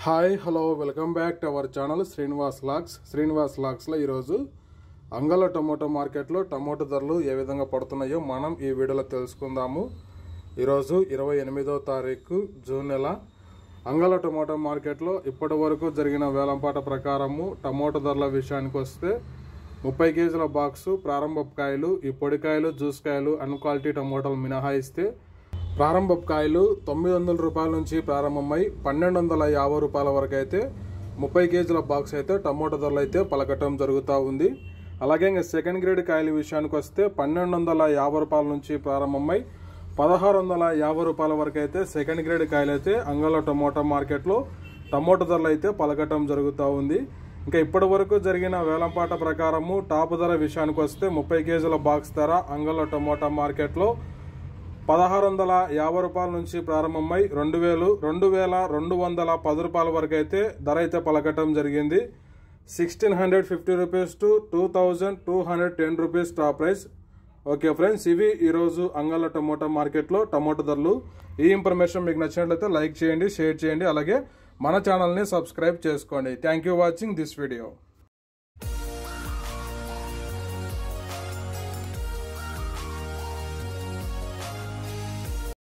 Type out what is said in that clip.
hi hello welcome back to our channel Srinivas లాక్స్ శ్రీనివాస్ లాక్స్లో ఈరోజు అంగళ టమోటో మార్కెట్లో టమోటో ధరలు ఏ విధంగా పడుతున్నాయో మనం ఈ వీడియోలో తెలుసుకుందాము ఈరోజు ఇరవై ఎనిమిదో తారీఖు జూన్ నెల అంగళ టమోటో మార్కెట్లో ఇప్పటి వరకు జరిగిన వేలంపాట ప్రకారము టమోటో ధరల విషయానికి వస్తే ముప్పై కేజీల బాక్సు ప్రారంభపు కాయలు ఈ పొడికాయలు జ్యూస్ కాయలు అన్ క్వాలిటీ టమోటాలు మినహాయిస్తే ప్రారంభపు కాయలు తొమ్మిది వందల రూపాయల నుంచి ప్రారంభమై పన్నెండు వందల యాభై రూపాయల వరకు అయితే ముప్పై కేజీల బాక్స్ అయితే టమోటా ధరలు అయితే పలకటం జరుగుతూ ఉంది అలాగే ఇంకా సెకండ్ గ్రేడ్ కాయల విషయానికి వస్తే పన్నెండు వందల యాభై రూపాయల నుంచి ప్రారంభమై పదహారు వందల యాభై రూపాయల వరకు అయితే సెకండ్ గ్రేడ్ కాయలు అయితే అంగళ టమోటా మార్కెట్లో టమోటా ధరలు అయితే పలకటం జరుగుతూ ఉంది ఇంకా ఇప్పటి వరకు జరిగిన వేలంపాట ప్రకారము టాప్ ధర విషయానికి వస్తే ముప్పై కేజీల బాక్స్ ధర అంగళ టమోటా మార్కెట్లో పదహారు వందల యాభై రూపాయల నుంచి ప్రారంభమై రెండు వేలు రెండు వేల రెండు వందల పది రూపాయల వరకు అయితే ధర అయితే పలకటం జరిగింది sixteen hundred fifty rupees to two thousand two hundred ten rupees top price okay friends ఇవి ఈరోజు అంగళ టమోటా మార్కెట్లో టమోటా ధరలు ఈ ఇన్ఫర్మేషన్ మీకు నచ్చినట్లయితే లైక్ చేయండి షేర్ చేయండి అలాగే మన ఛానల్ని సబ్స్క్రైబ్ చేసుకోండి thank you watching this video